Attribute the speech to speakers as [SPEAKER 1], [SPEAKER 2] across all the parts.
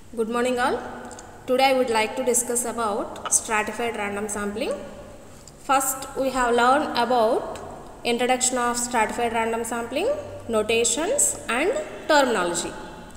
[SPEAKER 1] Good morning all. Today I would like to discuss about stratified random sampling. First we have learned about introduction of stratified random sampling, notations and terminology.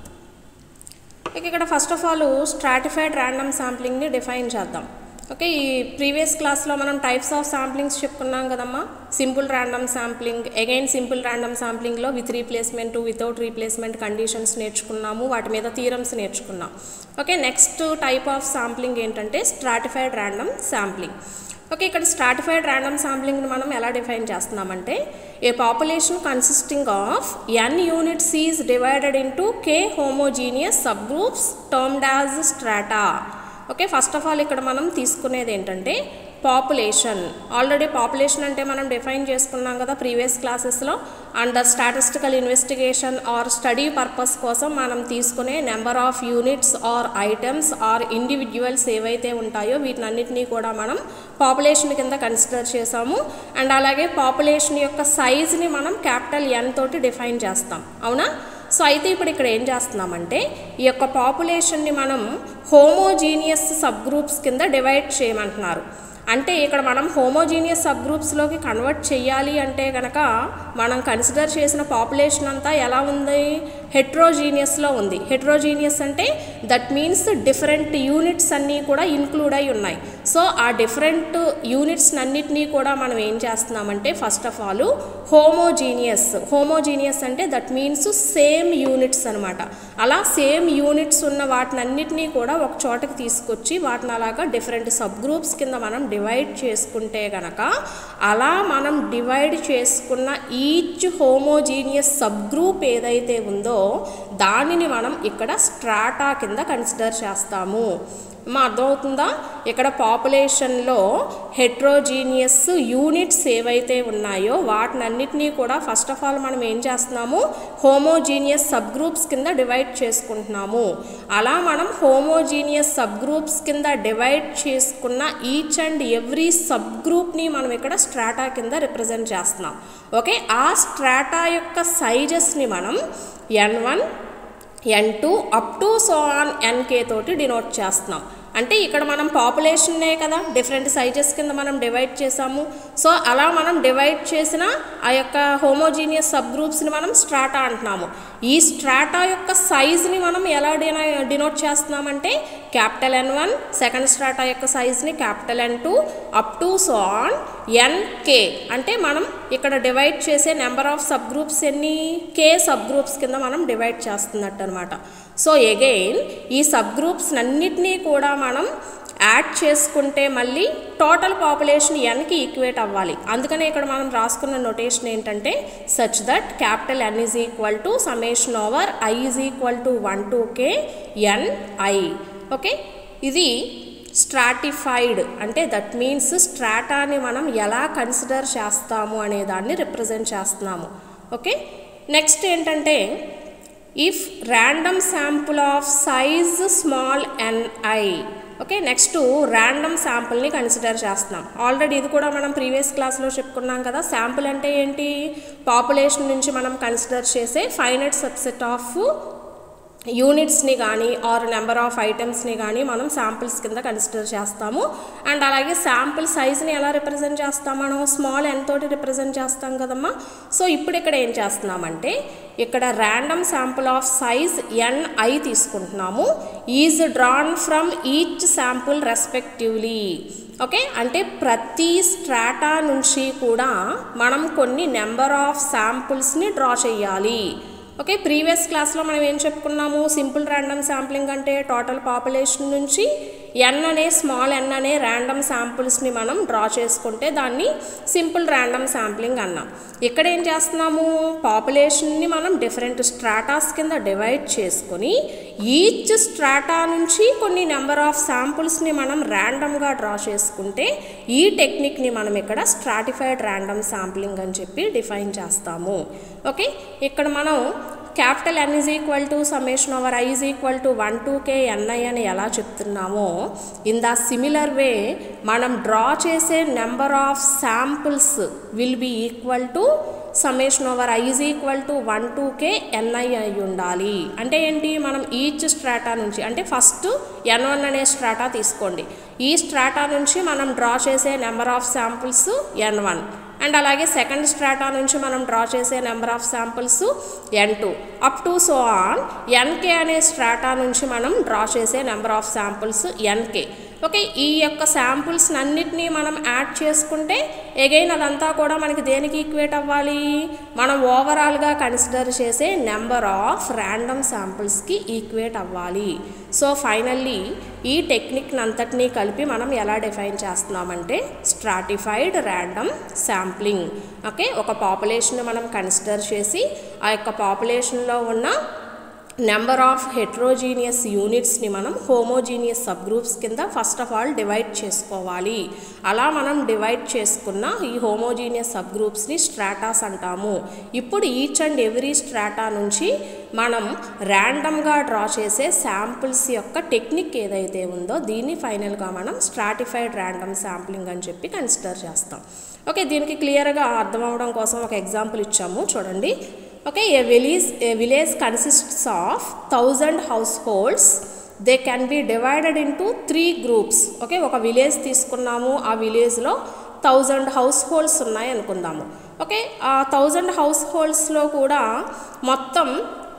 [SPEAKER 1] ఇక ఇక్కడ first of all stratified random శాంప్లింగ్ని define చేద్దాం okay ఈ previous క్లాస్లో మనం types of samplings చెప్పుకున్నాం కదమ్మా simple random sampling again simple random శాంప్లింగ్లో with replacement without replacement conditions నేర్చుకున్నాము వాటి మీద థీరమ్స్ నేర్చుకున్నాం okay next type of sampling ఏంటంటే స్ట్రాటిఫైడ్ ర్యాండమ్ శాంప్లింగ్ ఓకే ఇక్కడ స్ట్రాటిఫైడ్ ర్యాండమ్ శాంప్లింగ్ని మనం ఎలా డిఫైన్ చేస్తున్నామంటే a population consisting of N units is divided into K homogeneous sub groups termed as strata okay first of all ఇక్కడ మనం తీసుకునేది ఏంటంటే పాపులేషన్ ఆల్రెడీ పాపులేషన్ అంటే మనం డిఫైన్ చేసుకున్నాం కదా ప్రీవియస్ క్లాసెస్లో under statistical investigation or study purpose కోసం మనం తీసుకునే number of units or items or individuals ఏవైతే ఉంటాయో వీటినన్నిటినీ కూడా మనం పాపులేషన్ కింద కన్సిడర్ చేసాము అండ్ అలాగే పాపులేషన్ యొక్క సైజ్ని మనం క్యాపిటల్ ఎన్ తోటి డిఫైన్ చేస్తాం అవునా సో అయితే ఇప్పుడు ఇక్కడ ఏం చేస్తున్నామంటే ఈ యొక్క పాపులేషన్ని మనం హోమోజీనియస్ సబ్ గ్రూప్స్ కింద డివైడ్ చేయమంటున్నారు అంటే ఇక్కడ మనం హోమోజీనియస్ సబ్ గ్రూప్స్లోకి కన్వర్ట్ చేయాలి అంటే కనుక మనం కన్సిడర్ చేసిన పాపులేషన్ అంతా ఎలా ఉంది హెట్రోజీనియస్లో ఉంది హెట్రోజీనియస్ అంటే దట్ మీన్స్ డిఫరెంట్ యూనిట్స్ అన్నీ కూడా ఇన్క్లూడ్ అయి ఉన్నాయి సో ఆ డిఫరెంట్ యూనిట్స్ అన్నిటినీ కూడా మనం ఏం చేస్తున్నామంటే first of all homogeneous homogeneous అంటే దట్ మీన్స్ సేమ్ యూనిట్స్ అనమాట అలా సేమ్ యూనిట్స్ ఉన్న వాటినన్నిటినీ కూడా ఒక చోటకి తీసుకొచ్చి వాటిని అలాగా డిఫరెంట్ సబ్ గ్రూప్స్ కింద మనం డివైడ్ చేసుకుంటే గనక అలా మనం డివైడ్ చేసుకున్న ఈచ్ హోమోజీనియస్ సబ్ గ్రూప్ ఏదైతే ఉందో దానిని మనం ఇక్కడ స్ట్రాటా కింద కన్సిడర్ చేస్తాము మా అర్థమవుతుందా ఇక్కడ పాపులేషన్లో హెట్రోజీనియస్ యూనిట్స్ ఏవైతే ఉన్నాయో వాటినన్నిటినీ కూడా ఫస్ట్ ఆఫ్ ఆల్ మనం ఏం చేస్తున్నాము హోమోజీనియస్ సబ్ గ్రూప్స్ కింద డివైడ్ చేసుకుంటున్నాము అలా మనం హోమోజీనియస్ సబ్ గ్రూప్స్ కింద డివైడ్ చేసుకున్న ఈచ్ అండ్ ఎవ్రీ సబ్ గ్రూప్ని మనం ఇక్కడ స్ట్రాటా కింద రిప్రజెంట్ చేస్తున్నాం ఓకే ఆ స్ట్రాటా యొక్క సైజెస్ని మనం N one N two up to so on NK తోటి డినోట్ చేస్తున్నాం అంటే ఇక్కడ మనం పాపులేషన్నే కదా డిఫరెంట్ సైజెస్ కింద మనం డివైడ్ చేసాము సో అలా మనం డివైడ్ చేసిన ఆ యొక్క హోమోజీనియస్ సబ్ గ్రూప్స్ని మనం స్ట్రాటా అంటున్నాము ఈ స్ట్రాటా యొక్క సైజ్ని మనం ఎలా డినో డినోట్ చేస్తున్నామంటే capital N one second strata యొక్క సైజ్ని capital N two up to so on NK అంటే మనం ఇక్కడ డివైడ్ చేసే నెంబర్ ఆఫ్ సబ్ గ్రూప్స్ ఎన్ని కే సబ్ గ్రూప్స్ కింద మనం డివైడ్ చేస్తున్నట్టు అనమాట సో ఎగైన్ ఈ సబ్ గ్రూప్స్ అన్నిటినీ కూడా మనం యాడ్ చేసుకుంటే మళ్ళీ టోటల్ పాపులేషన్ ఎన్కి ఈక్వేట్ అవ్వాలి అందుకనే ఇక్కడ మనం రాసుకున్న నొటేషన్ ఏంటంటే such that capital N is equal to summation over I is equal to one to K N I okay ఇది స్ట్రాటిఫైడ్ అంటే దట్ మీన్స్ స్ట్రాటాని మనం ఎలా కన్సిడర్ చేస్తాము అనే దాన్ని రిప్రజెంట్ చేస్తున్నాము ఓకే నెక్స్ట్ ఏంటంటే if random sample of size small NI okay next random శాంపుల్ని కన్సిడర్ చేస్తున్నాం ఆల్రెడీ ఇది కూడా మనం ప్రీవియస్ క్లాస్లో చెప్పుకున్నాం కదా శాంపుల్ అంటే ఏంటి పాపులేషన్ నుంచి మనం కన్సిడర్ చేసే ఫైనట్ సబ్సెట్ ఆఫ్ యూనిట్స్ని కానీ ఆర్ నెంబర్ ఆఫ్ ఐటమ్స్ని కానీ మనం శాంపిల్స్ కింద కన్సిడర్ చేస్తాము అండ్ అలాగే శాంపిల్ సైజ్ని ఎలా రిప్రజెంట్ చేస్తాం మనం స్మాల్ ఎన్ తోటి రిప్రజెంట్ చేస్తాం కదమ్మా సో ఇప్పుడు ఇక్కడ ఏం చేస్తున్నామంటే ఇక్కడ random sample of size NI తీసుకుంటున్నాము is drawn from each sample respectively okay అంటే ప్రతి స్ట్రాటా నుంచి కూడా మనం కొన్ని నెంబర్ ఆఫ్ శాంపుల్స్ని డ్రా చేయాలి ఓకే ప్రీవియస్ క్లాస్లో మనం ఏం చెప్పుకున్నాము సింపుల్ ర్యాండమ్ శాంప్లింగ్ అంటే టోటల్ పాపులేషన్ నుంచి ఎన్ అనే స్మాల్ ఎన్ అనే ర్యాండమ్ శాంపుల్స్ని మనం డ్రా చేసుకుంటే దాన్ని సింపుల్ ర్యాండమ్ శాంప్లింగ్ అన్నాం ఇక్కడ ఏం చేస్తున్నాము పాపులేషన్ని మనం డిఫరెంట్ స్ట్రాటాస్ కింద డివైడ్ చేసుకొని ఈచ్ స్ట్రాటా నుంచి కొన్ని నెంబర్ ఆఫ్ శాంపుల్స్ని మనం ర్యాండమ్గా డ్రా చేసుకుంటే ఈ టెక్నిక్ని మనం ఇక్కడ స్ట్రాటిఫైడ్ ర్యాండమ్ శాంప్లింగ్ అని చెప్పి డిఫైన్ చేస్తాము ఓకే ఇక్కడ మనం capital N is equal to summation over I is equal to one to K NI అని ఎలా చెప్తున్నామో ఇన్ ద సిమిలర్ వే మనం డ్రా చేసే number of samples will be equal to summation over I is equal to one to K NI అయి ఉండాలి అంటే ఏంటి మనం ఈచ్ స్ట్రాటా నుంచి అంటే ఫస్ట్ ఎన్ వన్ అనే స్ట్రాటా తీసుకోండి ఈ స్ట్రాటా నుంచి మనం డ్రా చేసే number of samples N one and అలాగే సెకండ్ స్ట్రాటా నుంచి మనం డ్రా చేసే number of samples N two up to so on NK అనే స్ట్రాటా నుంచి మనం డ్రా చేసే number of samples NK okay ఈ యొక్క శాంపుల్స్ అన్నిటినీ మనం యాడ్ చేసుకుంటే ఎగైన్ అదంతా కూడా మనకి దేనికి ఈక్వేట్ అవ్వాలి మనం ఓవరాల్గా కన్సిడర్ చేసే నెంబర్ ఆఫ్ ర్యాండమ్ శాంపుల్స్కి ఈక్వేట్ అవ్వాలి సో ఫైనల్లీ ఈ టెక్నిక్ అంతటినీ కలిపి మనం ఎలా డిఫైన్ చేస్తున్నామంటే స్ట్రాటిఫైడ్ ర్యాండమ్ శాంప్లింగ్ ఓకే ఒక పాపులేషన్ మనం కన్సిడర్ చేసి ఆ యొక్క పాపులేషన్లో ఉన్న నెంబర్ ఆఫ్ హెట్రోజీనియస్ యూనిట్స్ని మనం హోమోజీనియస్ సబ్ గ్రూప్స్ కింద ఫస్ట్ ఆఫ్ ఆల్ డివైడ్ చేసుకోవాలి అలా మనం డివైడ్ చేసుకున్న ఈ హోమోజీనియస్ సబ్ గ్రూప్స్ని స్ట్రాటాస్ అంటాము ఇప్పుడు ఈచ్ అండ్ ఎవ్రీ స్ట్రాటా నుంచి మనం ర్యాండమ్గా డ్రా చేసే శాంపిల్స్ యొక్క టెక్నిక్ ఏదైతే ఉందో దీన్ని ఫైనల్గా మనం స్ట్రాటిఫైడ్ ర్యాండమ్ శాంప్లింగ్ అని చెప్పి కన్సిడర్ చేస్తాం ఓకే దీనికి క్లియర్గా అర్థం అవడం కోసం ఒక ఎగ్జాంపుల్ ఇచ్చాము చూడండి okay a village a village consists of thousand households they can be divided into three groups okay ఒక విలేజ్ తీసుకున్నాము ఆ విలేజ్లో థౌజండ్ హౌస్ హోల్డ్స్ ఉన్నాయి అనుకుందాము ఓకే ఆ థౌజండ్ హౌస్ హోల్డ్స్లో కూడా మొత్తం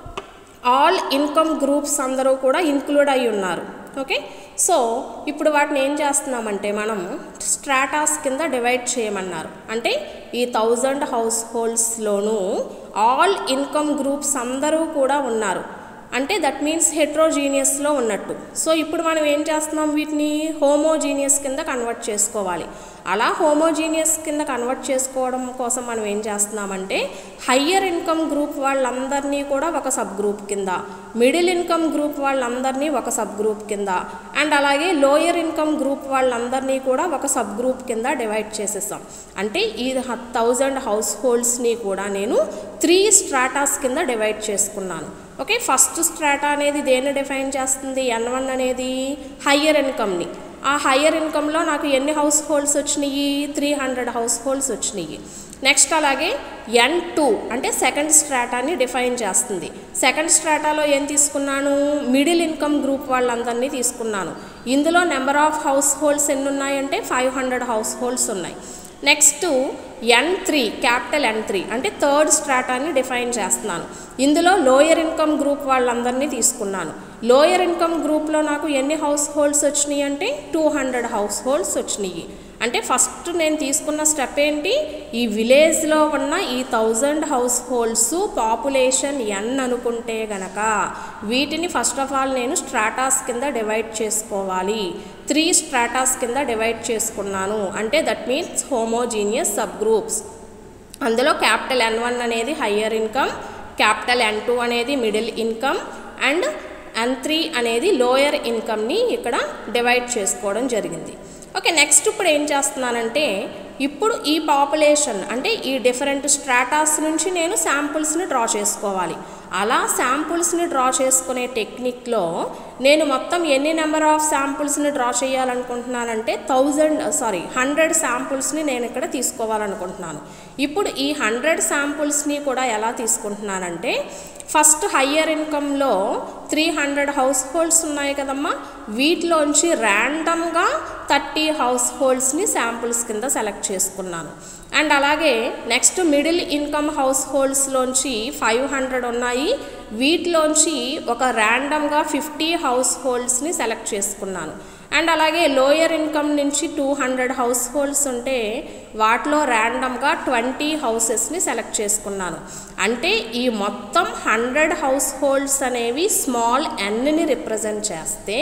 [SPEAKER 1] ఆల్ ఇన్కమ్ గ్రూప్స్ అందరూ కూడా ఇంక్లూడ్ అయి ఉన్నారు ఓకే సో ఇప్పుడు వాటిని ఏం చేస్తున్నామంటే మనం స్ట్రాటాస్ కింద డివైడ్ చేయమన్నారు అంటే ఈ థౌజండ్ హౌస్ హోల్డ్స్లోనూ ఆల్ ఇన్కమ్ గ్రూప్స్ అందరూ కూడా ఉన్నారు అంటే దట్ మీన్స్ హెట్రోజీనియస్లో ఉన్నట్టు సో ఇప్పుడు మనం ఏం చేస్తున్నాం వీటిని హోమోజీనియస్ కింద కన్వర్ట్ చేసుకోవాలి అలా హోమోజీనియస్ కింద కన్వర్ట్ చేసుకోవడం కోసం మనం ఏం చేస్తున్నామంటే హయ్యర్ ఇన్కమ్ గ్రూప్ వాళ్ళందరినీ కూడా ఒక సబ్ గ్రూప్ కింద మిడిల్ ఇన్కమ్ గ్రూప్ వాళ్ళందరినీ ఒక సబ్ గ్రూప్ కింద అండ్ అలాగే లోయర్ ఇన్కమ్ గ్రూప్ వాళ్ళందరినీ కూడా ఒక సబ్ గ్రూప్ కింద డివైడ్ చేసేసాం అంటే ఈ థౌజండ్ హౌస్ హోల్డ్స్ని కూడా నేను త్రీ స్ట్రాటాస్ కింద డివైడ్ చేసుకున్నాను ఓకే ఫస్ట్ స్ట్రాటా అనేది దేన్ని డిఫైన్ చేస్తుంది ఎన్ వన్ అనేది హయ్యర్ ఇన్కమ్ని ఆ హయ్యర్ ఇన్కంలో నాకు ఎన్ని హౌస్ హోల్డ్స్ వచ్చినాయి త్రీ హండ్రెడ్ హౌస్ హోల్డ్స్ వచ్చినాయి నెక్స్ట్ అలాగే ఎన్ టూ అంటే సెకండ్ స్ట్రాటాని డిఫైన్ చేస్తుంది సెకండ్ స్ట్రాటాలో ఏం తీసుకున్నాను మిడిల్ ఇన్కమ్ గ్రూప్ వాళ్ళందరినీ తీసుకున్నాను ఇందులో నెంబర్ ఆఫ్ హౌస్ హోల్డ్స్ ఎన్ని ఉన్నాయంటే ఫైవ్ హండ్రెడ్ హౌస్ హోల్డ్స్ ఉన్నాయి next N three capital N three అంటే థర్డ్ స్ట్రాటాని డిఫైన్ చేస్తున్నాను ఇందులో లోయర్ ఇన్కమ్ గ్రూప్ వాళ్ళందరినీ తీసుకున్నాను లోయర్ ఇన్కమ్ గ్రూప్లో నాకు ఎన్ని హౌస్ హోల్డ్స్ వచ్చినాయి అంటే టూ హండ్రెడ్ హౌస్ హోల్డ్స్ వచ్చినాయి అంటే ఫస్ట్ నేను తీసుకున్న స్టెప్ ఏంటి ఈ విలేజ్లో ఉన్న ఈ thousand households population N అనుకుంటే గనక వీటిని ఫస్ట్ ఆఫ్ ఆల్ నేను స్ట్రాటాస్ కింద డివైడ్ చేసుకోవాలి త్రీ స్ట్రాటాస్ కింద డివైడ్ చేసుకున్నాను అంటే that means homogeneous subgroups అందులో క్యాపిటల్ ఎన్ వన్ అనేది higher income capital N two అనేది middle income and N three అనేది లోయర్ ఇన్కమ్ని ఇక్కడ డివైడ్ చేసుకోవడం జరిగింది ఓకే నెక్స్ట్ ఇప్పుడు ఏం చేస్తున్నానంటే ఇప్పుడు ఈ పాపులేషన్ అంటే ఈ డిఫరెంట్ స్ట్రాటాస్ నుంచి నేను శాంపుల్స్ని డ్రా చేసుకోవాలి అలా శాంపుల్స్ని డ్రా చేసుకునే టెక్నిక్లో నేను మొత్తం ఎన్ని నెంబర్ ఆఫ్ శాంపుల్స్ని డ్రా చేయాలనుకుంటున్నానంటే థౌజండ్ సారీ హండ్రెడ్ శాంపుల్స్ని నేను ఇక్కడ తీసుకోవాలనుకుంటున్నాను ఇప్పుడు ఈ హండ్రెడ్ శాంపుల్స్ని కూడా ఎలా తీసుకుంటున్నానంటే ఫస్ట్ హయ్యర్ ఇన్కంలో త్రీ హండ్రెడ్ హౌస్ హోల్డ్స్ ఉన్నాయి కదమ్మా వీటిలోంచి ర్యాండమ్గా థర్టీ హౌస్ హోల్డ్స్ని శాంపుల్స్ కింద సెలెక్ట్ చేసుకున్నాను అండ్ అలాగే నెక్స్ట్ మిడిల్ ఇన్కమ్ హౌస్ హోల్డ్స్లోంచి ఫైవ్ హండ్రెడ్ ఉన్నాయి వీటిలోంచి ఒక ర్యాండమ్గా ఫిఫ్టీ హౌస్ హోల్డ్స్ని సెలెక్ట్ చేసుకున్నాను అండ్ అలాగే లోయర్ ఇన్కమ్ నుంచి టూ హండ్రెడ్ హౌస్ హోల్డ్స్ ఉంటే వాటిలో ర్యాండమ్గా ట్వంటీ హౌసెస్ని సెలెక్ట్ చేసుకున్నాను అంటే ఈ మొత్తం హండ్రెడ్ హౌస్ హోల్డ్స్ అనేవి స్మాల్ ఎన్ని రిప్రజెంట్ చేస్తే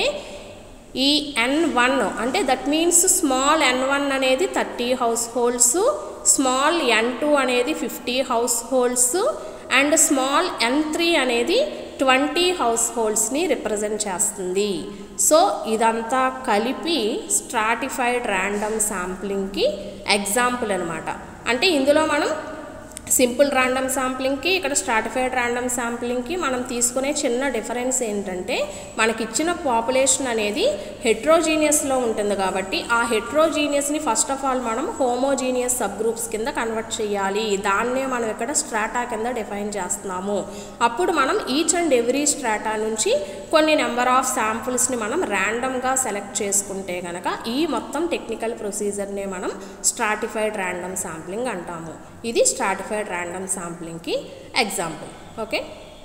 [SPEAKER 1] ఈ ఎన్ వన్ అంటే that means small N one అనేది thirty households small N two అనేది fifty households and small N three అనేది ట్వంటీ హౌస్ హోల్డ్స్ని రిప్రజెంట్ చేస్తుంది సో ఇదంతా కలిపి స్ట్రాటిఫైడ్ ర్యాండమ్ శాంప్లింగ్కి ఎగ్జాంపుల్ అనమాట అంటే ఇందులో మనం సింపుల్ ర్యాండమ్ శాంప్లింగ్కి ఇక్కడ స్ట్రాటిఫైడ్ ర్యాండమ్ శాంప్లింగ్కి మనం తీసుకునే చిన్న డిఫరెన్స్ ఏంటంటే మనకి ఇచ్చిన పాపులేషన్ అనేది హెట్రోజీనియస్లో ఉంటుంది కాబట్టి ఆ హెట్రోజీనియస్ని ఫస్ట్ ఆఫ్ ఆల్ మనం హోమోజీనియస్ సబ్ గ్రూప్స్ కింద కన్వర్ట్ చేయాలి దాన్నే మనం ఇక్కడ స్ట్రాటా కింద డిఫైన్ చేస్తున్నాము అప్పుడు మనం ఈచ్ అండ్ ఎవ్రీ స్ట్రాటా నుంచి కొన్ని నెంబర్ ఆఫ్ శాంపుల్స్ని మనం ర్యాండమ్గా సెలెక్ట్ చేసుకుంటే కనుక ఈ మొత్తం టెక్నికల్ ప్రొసీజర్నే మనం స్ట్రాటిఫైడ్ ర్యాండమ్ శాంప్లింగ్ అంటాము ఇది స్ట్రాటిఫైడ్ ర్యాండమ్ శాంప్లింగ్కి example okay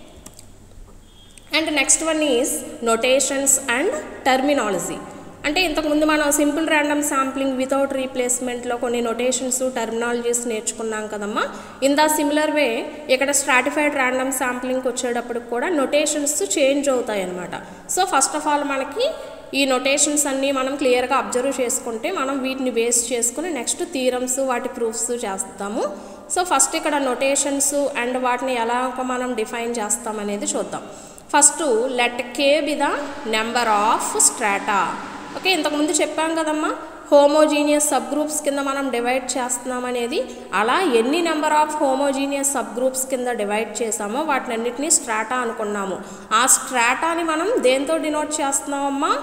[SPEAKER 1] and next one is notations and terminology అంటే ఇంతకుముందు మనం సింపుల్ ర్యాండమ్ శాంప్లింగ్ వితౌట్ రీప్లేస్మెంట్లో కొన్ని నొటేషన్స్ టర్మినాలజీస్ నేర్చుకున్నాం కదమ్మా ఇన్ ద సిమిలర్ వే ఇక్కడ స్ట్రాటిఫైడ్ ర్యాండమ్ శాంప్లింగ్కి వచ్చేటప్పుడు కూడా నొటేషన్స్ చేంజ్ అవుతాయి అనమాట సో ఫస్ట్ ఆఫ్ ఆల్ మనకి ఈ నొటేషన్స్ అన్నీ మనం క్లియర్గా అబ్జర్వ్ చేసుకుంటే మనం వీటిని బేస్ చేసుకుని నెక్స్ట్ థీరమ్స్ వాటి ప్రూఫ్స్ చేస్తాము సో ఫస్ట్ ఇక్కడ నొటేషన్స్ అండ్ వాటిని ఎలా మనం డిఫైన్ చేస్తాం అనేది చూద్దాం first let K be the number of strata okay ఇంతకుముందు చెప్పాం కదమ్మా హోమోజీనియస్ సబ్ గ్రూప్స్ కింద మనం డివైడ్ చేస్తున్నాం అనేది అలా ఎన్ని number of homogeneous subgroups కింద డివైడ్ చేసామో వాటిని అన్నిటినీ స్ట్రాటా అనుకున్నాము ఆ స్ట్రాటాని మనం దేంతో డినోట్ చేస్తున్నామమ్మా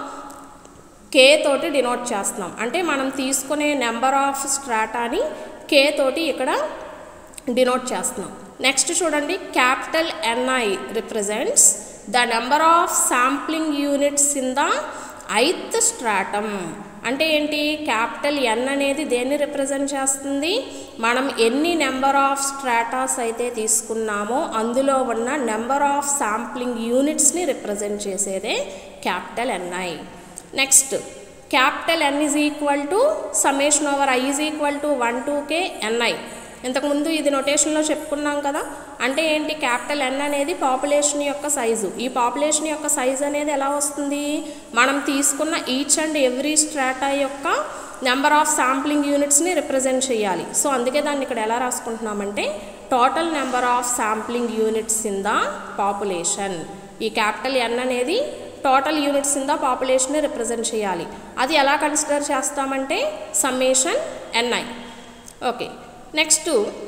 [SPEAKER 1] కే తోటి డినోట్ చేస్తున్నాం అంటే మనం తీసుకునే నెంబర్ ఆఫ్ స్ట్రాటాని కే తోటి ఇక్కడ డినోట్ చేస్తున్నాం నెక్స్ట్ చూడండి capital NI represents the number of sampling units in the ith stratum అంటే ఏంటి క్యాపిటల్ ఎన్ అనేది దేన్ని రిప్రజెంట్ చేస్తుంది మనం ఎన్ని నెంబర్ ఆఫ్ స్ట్రాటాస్ అయితే తీసుకున్నామో అందులో ఉన్న నెంబర్ ఆఫ్ శాంప్లింగ్ యూనిట్స్ని రిప్రజెంట్ చేసేదే capital NI next capital N is equal to summation over I is equal to one to K NI ఇంతకుముందు ఇది నొటేషన్లో చెప్పుకున్నాం కదా అంటే ఏంటి క్యాపిటల్ ఎన్ అనేది పాపులేషన్ యొక్క సైజు ఈ పాపులేషన్ యొక్క సైజు అనేది ఎలా వస్తుంది మనం తీసుకున్న ఈచ్ అండ్ ఎవ్రీ స్ట్రాటా యొక్క నెంబర్ ఆఫ్ శాంప్లింగ్ యూనిట్స్ని రిప్రజెంట్ చేయాలి సో అందుకే దాన్ని ఇక్కడ ఎలా రాసుకుంటున్నామంటే total number of sampling units in the population ఈ క్యాపిటల్ ఎన్ అనేది టోటల్ యూనిట్స్ ఇన్ ద పాపులేషన్ని రిప్రజెంట్ చేయాలి అది ఎలా కన్సిడర్ చేస్తామంటే summation NI okay next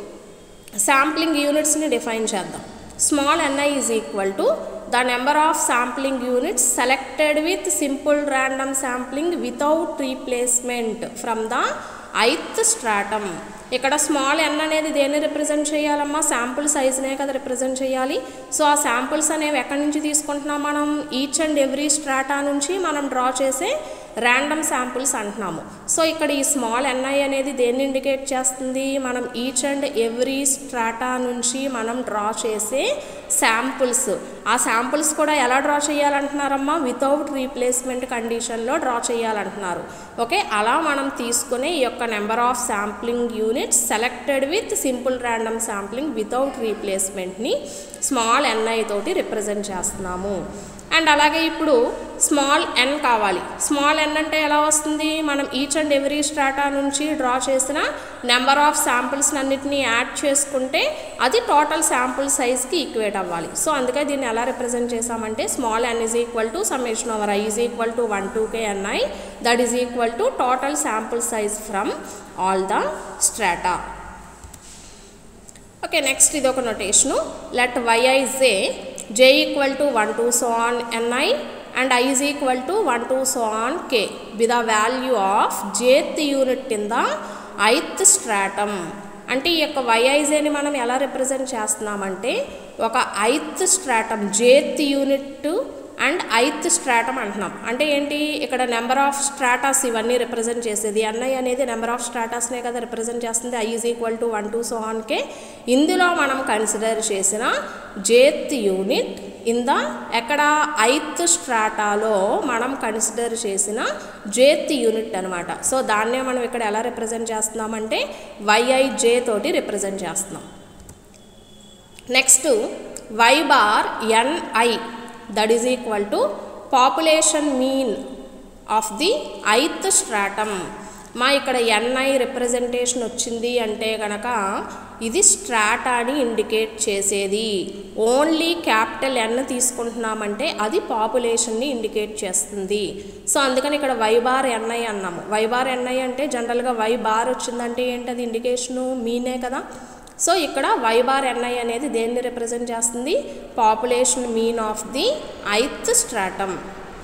[SPEAKER 1] sampling యూనిట్స్ని డిఫైన్ చేద్దాం small NI is equal to the number of sampling units selected with simple random sampling without replacement from the ith stratum ఇక్కడ small N అనేది దేన్ని represent చేయాలమ్మా sample సైజ్నే కదా represent చేయాలి so ఆ samples అనేవి ఎక్కడి నుంచి తీసుకుంటున్నాం మనం ఈచ్ అండ్ ఎవ్రీ స్ట్రాటా నుంచి మనం డ్రా చేసే ర్యాండమ్ శాంపుల్స్ అంటున్నాము సో ఇక్కడ ఈ స్మాల్ ఎన్ఐ అనేది దేన్ని ఇండికేట్ చేస్తుంది మనం ఈచ్ అండ్ ఎవ్రీ స్ట్రాటా నుంచి మనం డ్రా చేసే శాంపుల్స్ ఆ శాంపుల్స్ కూడా ఎలా డ్రా చేయాలంటున్నారమ్మా వితౌట్ రీప్లేస్మెంట్ కండిషన్లో డ్రా చేయాలంటున్నారు ఓకే అలా మనం తీసుకునే ఈ యొక్క number of sampling units selected with simple random sampling without రీప్లేస్మెంట్ని స్మాల్ ఎన్ఐ తోటి రిప్రజెంట్ చేస్తున్నాము అండ్ అలాగే ఇప్పుడు స్మాల్ ఎన్ కావాలి స్మాల్ ఎన్ అంటే ఎలా వస్తుంది మనం ఈచ్ అండ్ ఎవ్రీ స్ట్రాటా నుంచి డ్రా చేసిన నెంబర్ ఆఫ్ శాంపిల్స్ అన్నిటినీ యాడ్ చేసుకుంటే అది టోటల్ శాంపుల్ సైజ్కి ఈక్వేట్ అవ్వాలి సో అందుకే దీన్ని ఎలా రిప్రజెంట్ చేసామంటే small N is equal to summation over I is equal to one to K NI that is equal to total sample size from all the strata okay next ఇది ఒక notation let YI J j equal to 1 to so on ni and i is equal to 1 to so on k be the value of jth unit in the ith stratum అంటే ఈ యొక్క వైఐజేని మనం ఎలా represent చేస్తున్నామంటే ఒక ith stratum jth unit and ith stratum అంటున్నాం అంటే ఏంటి ఇక్కడ నెంబర్ ఆఫ్ స్ట్రాటాస్ ఇవన్నీ రిప్రజెంట్ చేసేది ఎన్ఐ అనేది నెంబర్ ఆఫ్ స్ట్రాటాస్నే కదా రిప్రజెంట్ చేస్తుంది I is equal to one to so on K ఇందులో మనం కన్సిడర్ చేసిన జేత్ యూనిట్ ఇన్ ద ఎక్కడ ఐత్ స్ట్రాటాలో మనం కన్సిడర్ చేసిన జేత్ యూనిట్ అనమాట సో దాన్నే మనం ఇక్కడ ఎలా రిప్రజెంట్ చేస్తున్నామంటే వైఐజే తోటి రిప్రజెంట్ చేస్తున్నాం next Y bar NI that is equal to population mean of the ith stratum మా ఇక్కడ ఎన్ఐ రిప్రజెంటేషన్ వచ్చింది అంటే కనుక ఇది స్ట్రాటాని ఇండికేట్ చేసేది ఓన్లీ క్యాపిటల్ ఎన్ తీసుకుంటున్నామంటే అది పాపులేషన్ని ఇండికేట్ చేస్తుంది సో అందుకని ఇక్కడ వై బార్ ఎన్ఐ అన్నాము వై బార్ ఎన్ఐ అంటే జనరల్గా వై బార్ వచ్చిందంటే ఏంటి అది ఇండికేషను మీనే కదా సో ఇక్కడ వై బార్ ఎన్ఐ అనేది దేన్ని రిప్రజెంట్ చేస్తుంది population mean of the ith stratum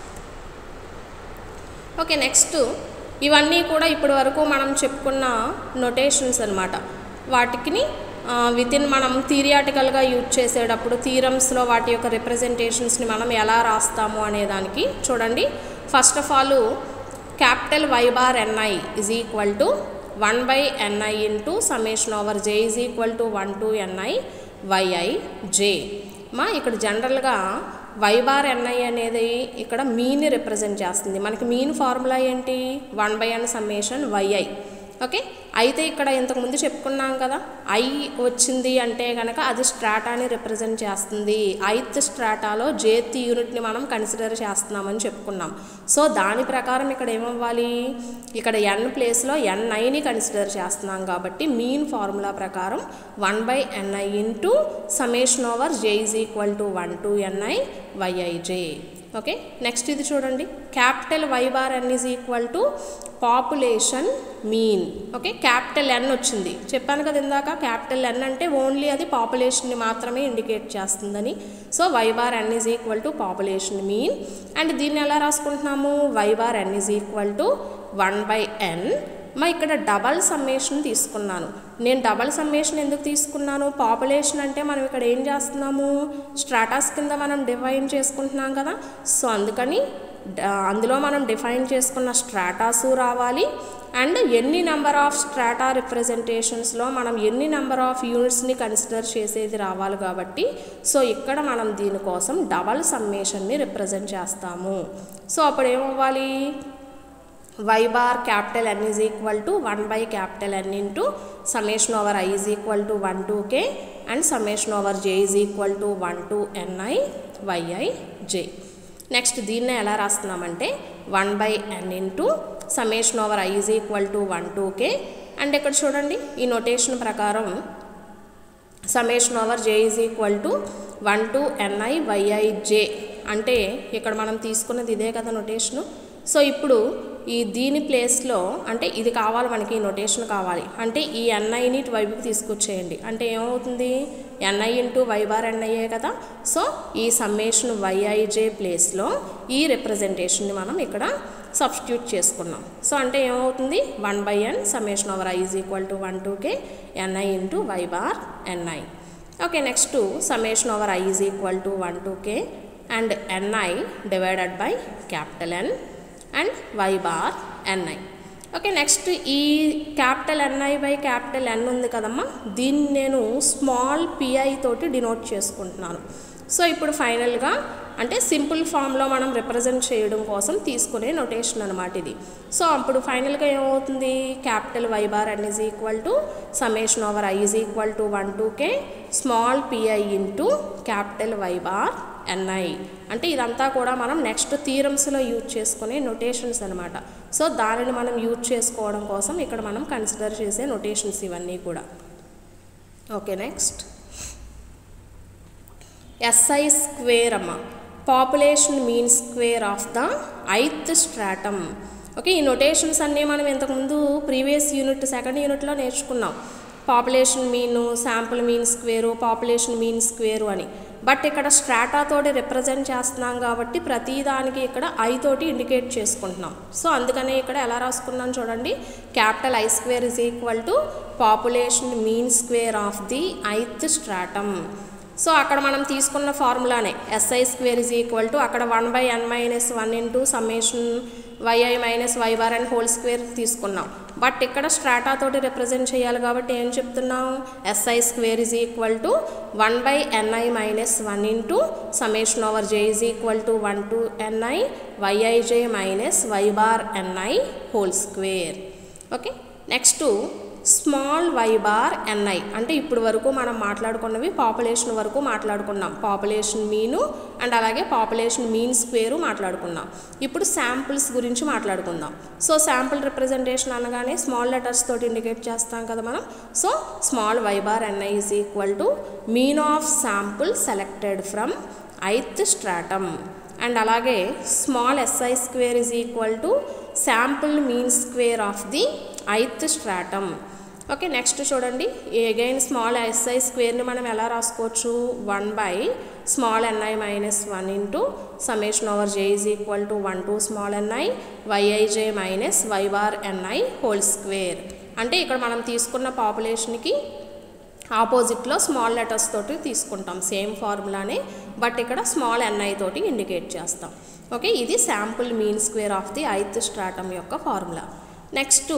[SPEAKER 1] okay next ఇవన్నీ కూడా ఇప్పటి వరకు మనం చెప్పుకున్న నొటేషన్స్ అనమాట వాటికి విత్ ఇన్ మనం థిరియాటికల్గా యూజ్ చేసేటప్పుడు థీరమ్స్లో వాటి యొక్క రిప్రజెంటేషన్స్ని మనం ఎలా రాస్తాము అనే దానికి చూడండి first of all capital Y bar NI is equal to one by NI into summation over J is equal to one to NI yi J మా ఇక్కడ జనరల్గా వై బార్ ఎన్ఐ అనేది ఇక్కడ మీని రిప్రజెంట్ చేస్తుంది మనకి మీన్ ఫార్ములా ఏంటి one by N summation YI okay అయితే ఇక్కడ ఇంతకుముందు చెప్పుకున్నాం కదా ఐ వచ్చింది అంటే కనుక అది స్ట్రాటాని రిప్రజెంట్ చేస్తుంది ఐత్ స్ట్రాటాలో జేత్ యూనిట్ని మనం కన్సిడర్ చేస్తున్నామని చెప్పుకున్నాం సో దాని ప్రకారం ఇక్కడ ఏమవ్వాలి ఇక్కడ ఎన్ ప్లేస్లో ఎన్ఐని కన్సిడర్ చేస్తున్నాం కాబట్టి మీన్ ఫార్ములా ప్రకారం one by NI into summation over J is equal to one to N I Y I J okay next ఇది చూడండి capital Y bar N is equal to population mean okay capital N వచ్చింది చెప్పాను కదా ఇందాక capital ఎన్ అంటే only అది పాపులేషన్ని మాత్రమే ఇండికేట్ చేస్తుందని so Y bar N is equal to population mean and దీన్ని ఎలా రాసుకుంటున్నాము Y bar N is equal to one by N మా ఇక్కడ డబల్ సమ్మేషన్ తీసుకున్నాను నేను డబల్ సమ్మేషన్ ఎందుకు తీసుకున్నాను పాపులేషన్ అంటే మనం ఇక్కడ ఏం చేస్తున్నాము స్ట్రాటాస్ కింద మనం డిఫైన్ చేసుకుంటున్నాం కదా సో అందుకని అందులో మనం డిఫైన్ చేసుకున్న స్ట్రాటాసు రావాలి అండ్ ఎన్ని నెంబర్ ఆఫ్ స్ట్రాటా రిప్రజెంటేషన్స్లో మనం ఎన్ని నెంబర్ ఆఫ్ యూనిట్స్ని కన్సిడర్ చేసేది రావాలి కాబట్టి సో ఇక్కడ మనం దీనికోసం డబల్ సమ్మేషన్ని రిప్రజెంట్ చేస్తాము సో అప్పుడు ఏమవ్వాలి y bar capital N is equal to 1 by capital N into summation over i is equal to 1 to k and summation over j is equal to 1 to ni yi j next దీన్ని ఎలా రాస్తున్నామంటే one by N into summation over I is equal to one to K and ఇక్కడ చూడండి ఈ notation ప్రకారం summation over J is equal to one to NI yi J అంటే ఇక్కడ మనం తీసుకున్నది ఇదే కదా నొటేషను సో ఇప్పుడు ఈ దీని ప్లేస్లో అంటే ఇది కావాలి మనకి ఈ నొటేషన్ కావాలి అంటే ఈ ఎన్ఐని ఇటు వైపుకి తీసుకొచ్చేయండి అంటే ఏమవుతుంది N I into Y bar N I A కదా సో ఈ సమ్మేషన్ వైఐజే ప్లేస్లో ఈ రిప్రజెంటేషన్ని మనం ఇక్కడ సబ్స్టిట్యూట్ చేసుకున్నాం సో అంటే ఏమవుతుంది one by N summation over I is equal to one to K N I into Y bar N I okay next summation over I is equal to one to K and N I divided by capital N and Y bar N I okay next ఈ capital N I by capital N ఉంది కదమ్మా దీన్ని నేను small P I తోటి denote చేసుకుంటున్నాను so ఇప్పుడు ఫైనల్గా అంటే సింపుల్ ఫామ్లో మనం రిప్రజెంట్ చేయడం కోసం తీసుకునే నొటేషన్ అనమాట ఇది సో అప్పుడు ఫైనల్గా ఏమవుతుంది capital Y bar N is equal to summation over I is equal to one to K small P I into capital Y bar NI అంటే ఇదంతా కూడా మనం నెక్స్ట్ థీరమ్స్లో యూజ్ చేసుకునే నొటేషన్స్ అనమాట సో దానిని మనం యూజ్ చేసుకోవడం కోసం ఇక్కడ మనం కన్సిడర్ చేసే నొటేషన్స్ ఇవన్నీ కూడా ఓకే నెక్స్ట్ ఎస్ఐ స్క్వేర్ అమ్మ population mean square of the ith stratum okay ఈ నొటేషన్స్ అన్నీ మనం ఇంతకుముందు ప్రీవియస్ యూనిట్ సెకండ్ యూనిట్లో నేర్చుకున్నాం population mean sample mean square population mean square అని బట్ ఇక్కడ స్ట్రాటా తోటి రిప్రజెంట్ చేస్తున్నాం కాబట్టి ప్రతి దానికి ఇక్కడ ఐ తోటి ఇండికేట్ చేసుకుంటున్నాం సో అందుకనే ఇక్కడ ఎలా రాసుకున్నాం చూడండి capital I square is equal to population mean square of the ith stratum so అక్కడ మనం తీసుకున్న ఫార్ములానే S I square is equal to అక్కడ one by N minus one into summation Y I minus Y bar and whole square తీసుకున్నాం but ఇక్కడ strata తోటి represent చేయాలి కాబట్టి ఏం చెప్తున్నాం S I square is equal to one by N I minus one into summation over J is equal to one to N I Y I J minus Y bar N I whole square okay next small Y bar NI అంటే ఇప్పుడు వరకు మనం మాట్లాడుకున్నవి population వరకు మాట్లాడుకున్నాం population మీను and అలాగే population mean square మాట్లాడుకున్నాం ఇప్పుడు శాంపుల్స్ గురించి మాట్లాడుకుందాం సో శాంపుల్ రిప్రజెంటేషన్ అనగానే స్మాల్ లెటర్స్ తోటి ఇండికేట్ చేస్తాం కదా మనం so small Y bar N I is equal to mean of sample selected from ith stratum and అలాగే small S I square is equal to sample mean square of the ith stratum okay next చూడండి again small S I స్క్వేర్ని మనం ఎలా రాసుకోవచ్చు one by small N I minus one into summation over J is equal to one to small N I Y I J minus Y bar N I whole square అంటే ఇక్కడ మనం తీసుకున్న పాపులేషన్కి ఆపోజిట్లో స్మాల్ లెటర్స్ తోటి తీసుకుంటాం సేమ్ ఫార్ములానే బట్ ఇక్కడ స్మాల్ ఎన్ఐ తోటి ఇండికేట్ చేస్తాం ఓకే ఇది sample mean square of the ith stratum యొక్క formula next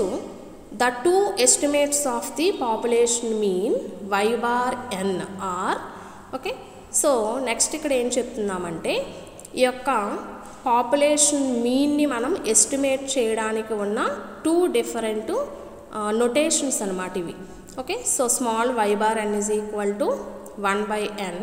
[SPEAKER 1] the two estimates of the population mean Y bar N are okay so next ఇక్కడ ఏం చెప్తున్నామంటే ఈ యొక్క పాపులేషన్ మీన్ని మనం ఎస్టిమేట్ చేయడానికి ఉన్న టూ డిఫరెంట్ నొటేషన్స్ అనమాట ఇవి okay so small Y bar N is equal to one by N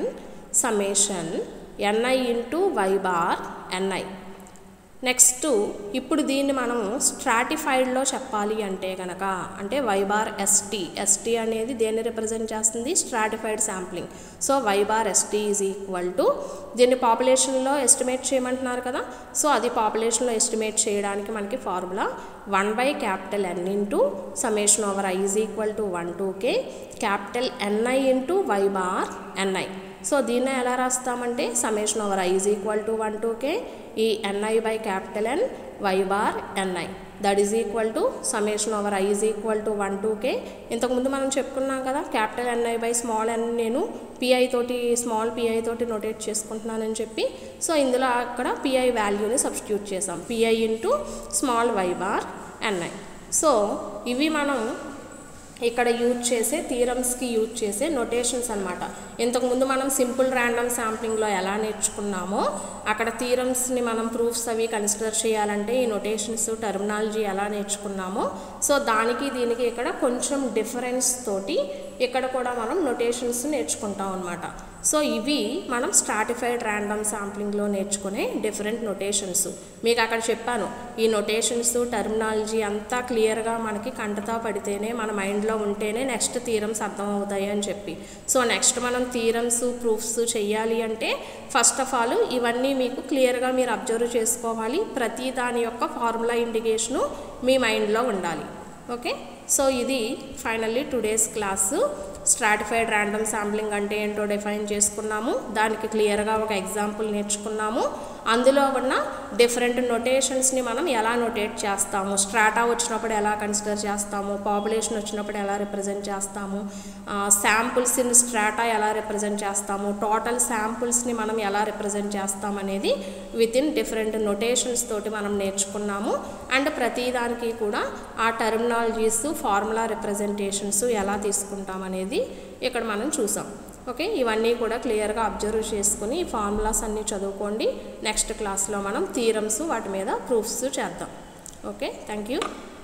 [SPEAKER 1] summation N I into Y bar N I next ఇప్పుడు దీన్ని మనం స్ట్రాటిఫైడ్లో చెప్పాలి అంటే కనుక అంటే వైబార్ ఎస్టీ ఎస్టీ అనేది దేన్ని రిప్రజెంట్ చేస్తుంది stratified sampling so Y bar S T is equal to దీన్ని పాపులేషన్లో ఎస్టిమేట్ చేయమంటున్నారు కదా సో అది పాపులేషన్లో ఎస్టిమేట్ చేయడానికి మనకి formula one by capital N into summation over I is equal to one to K capital N I into Y bar N I so దీన్ని ఎలా రాస్తామంటే summation over I is equal to one to K ఈ N I by capital N Y bar NI that is equal to summation over I is equal to one to K ఇంతకుముందు మనం చెప్పుకున్నాం కదా capital N I by small N నేను pi తోటి small P I తోటి notate చేసుకుంటున్నానని చెప్పి సో ఇందులో అక్కడ పిఐ వాల్యూని సబ్స్టిట్యూట్ చేసాం P I into small Y bar N I so ఇవి మనం ఇక్కడ యూజ్ చేసే థీరమ్స్కి యూజ్ చేసే నొటేషన్స్ అనమాట ఇంతకుముందు మనం సింపుల్ ర్యాండమ్ శాంప్లింగ్లో ఎలా నేర్చుకున్నామో అక్కడ థీరమ్స్ని మనం ప్రూఫ్స్ అవి కన్సిడర్ చేయాలంటే ఈ నొటేషన్స్ టర్మినాలజీ ఎలా నేర్చుకున్నామో సో దానికి దీనికి ఇక్కడ కొంచెం డిఫరెన్స్ తోటి ఇక్కడ కూడా మనం నొటేషన్స్ నేర్చుకుంటాం అనమాట సో ఇవి మనం స్ట్రాటిఫైడ్ ర్యాండమ్ శాంప్లింగ్లో నేర్చుకునే డిఫరెంట్ నొటేషన్స్ మీకు అక్కడ చెప్పాను ఈ నొటేషన్స్ టర్మినాలజీ అంతా క్లియర్గా మనకి కంటతా పడితేనే మన మైండ్లో ఉంటేనే నెక్స్ట్ థీరమ్స్ అర్థం అవుతాయి అని చెప్పి సో నెక్స్ట్ మనం థీరమ్స్ ప్రూఫ్స్ చెయ్యాలి అంటే ఫస్ట్ ఆఫ్ ఆల్ ఇవన్నీ మీకు క్లియర్గా మీరు అబ్జర్వ్ చేసుకోవాలి ప్రతి దాని యొక్క ఫార్ములా ఇండికేషను మీ మైండ్లో ఉండాలి ఓకే సో ఇది finally today's class stratified random sampling అంటే ఏంటో డిఫైన్ చేసుకున్నాము దానికి క్లియర్గా ఒక ఎగ్జాంపుల్ నేర్చుకున్నాము అందులో ఉన్న డిఫరెంట్ నొటేషన్స్ని మనం ఎలా నొటేట్ చేస్తాము స్ట్రాటా వచ్చినప్పుడు ఎలా కన్సిడర్ చేస్తాము పాపులేషన్ వచ్చినప్పుడు ఎలా రిప్రజెంట్ చేస్తాము శాంపుల్స్ ఇన్ స్ట్రాటా ఎలా రిప్రజెంట్ చేస్తాము టోటల్ శాంపుల్స్ని మనం ఎలా రిప్రజెంట్ చేస్తాం అనేది విత్ ఇన్ డిఫరెంట్ నొటేషన్స్ తోటి మనం నేర్చుకున్నాము అండ్ ప్రతి దానికి కూడా ఆ టర్మినాలజీస్ ఫార్ములా రిప్రజెంటేషన్స్ ఎలా తీసుకుంటాం అనేది ఇక్కడ మనం చూసాం ఓకే ఇవన్నీ కూడా క్లియర్గా అబ్జర్వ్ చేసుకుని ఈ ఫార్ములాస్ అన్నీ చదువుకోండి నెక్స్ట్ క్లాస్లో మనం థీరమ్స్ వాటి మీద ప్రూఫ్స్ చేద్దాం ఓకే థ్యాంక్ యూ